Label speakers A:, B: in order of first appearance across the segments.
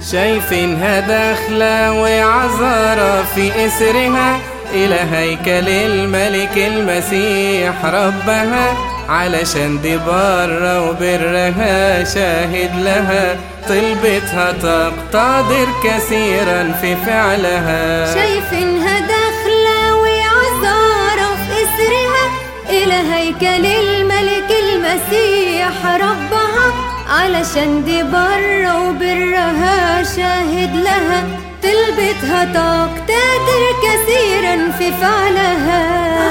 A: شايفينها داخلة وعذارة في إسرها إلى هيكل الملك المسيح ربها علشان دي برة وبرها شاهد لها طلبتها تقتدر كثيرا في فعلها
B: شايفينها داخلة وعذارة في إسرها إلى هيكل الملك المسيح ربها علشان دي برة وبرها شاهد لها طلبتها تقتدر كثيرا في فعلها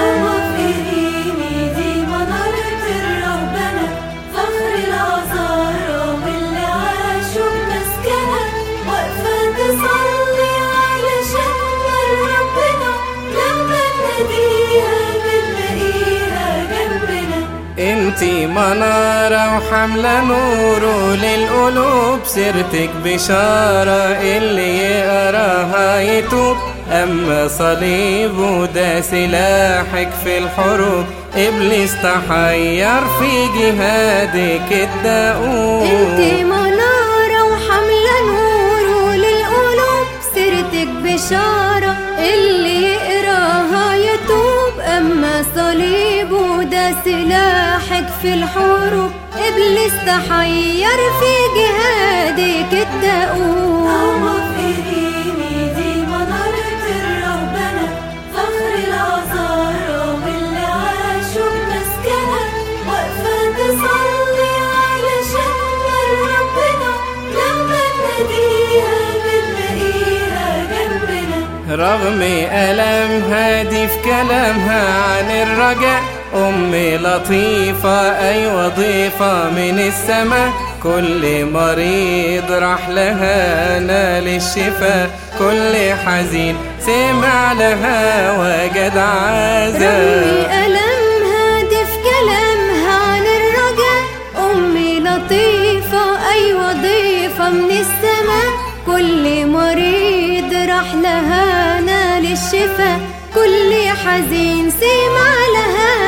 C: وفقيني دي منارة الرهبنة فخر العذارى واللي عاشوا بمسكنة واقفة تصلي علشان ربنا لما نناديها بنلاقيها جنبنا
A: انتي منارة وحاملة نور للقلوب سيرتك بشارة اللي يقراها يتوب أما صليبه ده سلاحك في الحروب إبليس تحير في جهادك الدؤوب
B: انت منارة وحاملة نور للقلوب سيرتك بشارة اللي يقراها يتوب أما صليبه ده سلاحك في الحروب إبليس تحير في جهادك الدؤوب
C: وفقيني دي منارة الرهبنة فخر العذارى واللي عاشوا بمسكنة واقفة تصلي علشان ربنا لما نناديها بنلاقيها جنبنا
A: رغم ألمها دي في كلامها عن الرجاء أمي لطيفة أيوة ضيفة من السماء كل مريض راح لها نال الشفاء كل حزين سمع لها وجد عزاء
B: رغم ألمها دي في كلامها عن الرجاء أمي لطيفة أيوة ضيفة من السماء كل مريض راح لها نال الشفاء كل حزين سمع لها